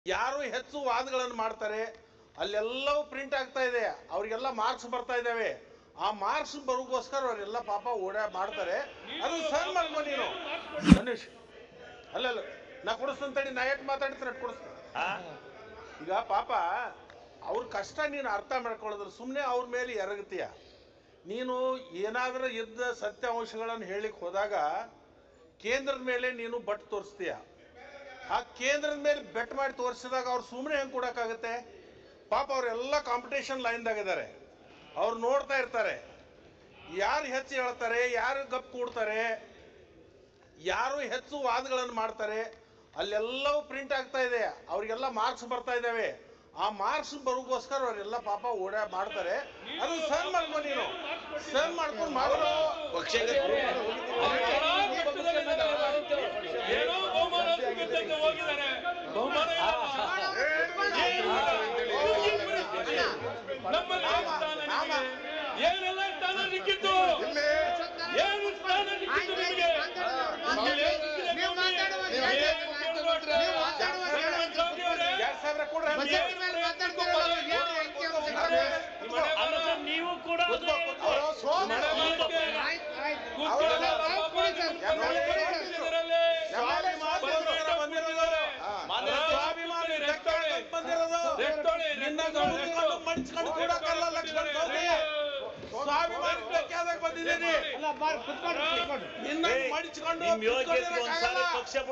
ಯಾರು ಹೆಚ್ಚು ವಾದಗಳನ್ನು ಮಾಡ್ತಾರೆ ಅಲ್ಲೆಲ್ಲವೂ ಪ್ರಿಂಟ್ ಆಗ್ತಾ ಇದೆ ಅವ್ರಿಗೆಲ್ಲ ಮಾರ್ಕ್ಸ್ ಬರ್ತಾ ಇದ್ದಾವೆ ಆ ಮಾರ್ಕ್ಸ್ ಬರೋಗೋಸ್ಕರ ಅವರೆಲ್ಲ ಪಾಪ ಓಡಾ ಮಾಡ್ತಾರೆ ಅದು ಸರ್ ಮಾಡ್ಕೊ ನೀನು ಗಣೇಶ್ ಅಲ್ಲಲ್ಲ ನಾ ಕೊಡಿಸ್ತಂತ ತಡಿ ನಾ ಎಷ್ಟು ಮಾತಾಡ್ತೀನಿ ಅಷ್ಟು ಕೊಡಿಸ್ತೀನಿ ಈಗ ಪಾಪ ಅವ್ರ ಕಷ್ಟ ನೀನು ಅರ್ಥ ಮಾಡ್ಕೊಳ್ಳೋದ್ರ ಸುಮ್ಮನೆ ಅವ್ರ ಮೇಲೆ ಎರಗತೀಯ ನೀನು ಏನಾದರೂ ಇದ್ದ ಸತ್ಯಾಂಶಗಳನ್ನು ಹೇಳಿಕ್ ಹೋದಾಗ ಕೇಂದ್ರದ ಮೇಲೆ ನೀನು ಬಟ್ ತೋರಿಸ್ತೀಯ ಆ ಕೇಂದ್ರದ ಮೇಲೆ ಬೆಟ್ ಮಾಡಿ ತೋರಿಸಿದಾಗ ಅವ್ರು ಸುಮ್ಮನೆ ಹೆಂಗೆ ಕೊಡೋಕ್ಕಾಗುತ್ತೆ ಪಾಪ ಅವರೆಲ್ಲ ಕಾಂಪಿಟೇಷನ್ ಲೈನ್ದಾಗ ಇದ್ದಾರೆ ಅವ್ರು ನೋಡ್ತಾ ಇರ್ತಾರೆ ಯಾರು ಹೆಚ್ಚು ಹೇಳ್ತಾರೆ ಯಾರು ಗಪ್ ಕೂಡ್ತಾರೆ ಯಾರು ಹೆಚ್ಚು ವಾದಗಳನ್ನು ಮಾಡ್ತಾರೆ ಅಲ್ಲೆಲ್ಲವೂ ಪ್ರಿಂಟ್ ಆಗ್ತಾ ಇದೆ ಅವ್ರಿಗೆಲ್ಲ ಮಾರ್ಕ್ಸ್ ಬರ್ತಾ ಇದ್ದಾವೆ ಆ ಮಾರ್ಕ್ಸ್ ಬರೋಗೋಸ್ಕರ ಅವರೆಲ್ಲ ಪಾಪ ಓಡಾ ಮಾಡ್ತಾರೆ ಅದು ಸರ್ ಮಾಡ್ಕೊ ನೀನು ಸರ್ ಮಾಡ್ಕೊಂಡು ಮಾಡೋ ಏನೋ ಬಹುಮಾನ ಸಿಗುತ್ತಂತ ಹೋಗಿದ್ದಾರೆ ಬಹುಮಾನ ಇಲ್ಲ. ನಮ್ಮಲ್ಲಿ ಏನು ಸ್ಥಾನ ನಿಮಗೆ? ಏನೆಲ್ಲ ಸ್ಥಾನ ಸಿಕ್ಕಿತ್ತು ಏನು ಸ್ಥಾನ ಸಿಕ್ಕಿತ್ತು ನಿಮಗೆ ನಿಮಗೆ ಏನು ಸಿಕ್ಕಿದೆ ನೀವು ನೋಡಿ. ಮಾತಾಡುವಾಗ ನೀವು ಯಾಕೆ ಏನು ಕೇಳ್ಬೇಡ್ರಿ. ನೀವು ಮಾತಾಡುವಾಗ ಶ್ರೀಮಂತ ಸ್ವಾಮಿ ಅವರೇ, ಎರಡ್ ಸಾವಿರ ಕೊಡ್ರಿ ಹಂಗೆ. ಬಜೆಟ್ ಮೇಲೆ ಮಾತಾಡ್ತಿರಲ್ಲ, ಏನು ಅಂಕಿ ಅಂಶ ಕೊಡ್ರಿ? ನಿಮ್ಮ ಮನೆ ಅಲ್ಲ ಬಾಳ- ಸರ್, ನೀವು ಕೂಡ ಕೂತ್ಕೋ, ಕೂತ್ಕೋ. ಮನೆ ಬಾಳಿಕೆ. ಆಯ್ತು, ಆಯ್ತು. ಕೂತ್ಕೊಳ್ಳಲ್ಲ ಅವ್ರು ಪಾಪ, ಕೊಡಿ ಸರ್, ನಿಮ್ಮ ಅವ್ರು ಮನೆ ಕೊಡಿ ಸರ್. ಬಾಳಿಕೆದರಲ್ಲಿ. ಸ್ವಾಭಿಮಾನ ಬಂದಿರೋದು, ಬಂದಿರೋದು. ಮಾನ್ಯ ಸ್ವಾಭಿಮಾನ ಧಕ್ಕೆ ಅಂತ ಬಂದಿರೋದು. ರೆಸ್ಟ್ ತೊಗೊಳ್ಳಿ, ರೆಸ್ಟ್ ನಿನ್ನ ತೊಗೊಳ್ಳಿ, ಗೌರವವನ್ನು ರೆಸ್ಟ್ ಮಡಿಸ್ಕೊಂಡು ಕೂಡಕ್ಕಲ್ಲ ಲಕ್ಷ್ಮಣ ಸ್ವಾಮಿ. ಸ್ವಾಭಿಮಾನ ಧಕ್ಕೆಯಾದಾಗ ಬಂದಿದ್ದೀನಿ ಅಲ್ಲ, ಬಾರ್, ಕುತ್ಕೊಂಡು, ಕುತ್ಕೊಂಡು. ನಿನ್ನ ಮಡಿಸ್ಕೊಂಡು ನಿಮ್ ಯೋಗ್ಯತೆ ಕೂತ್ಕೊಂಡಿರಕ್ಕಾಗಲ್ಲ. ಒಂದ್ಸಾರಿ ಪಕ್ಷ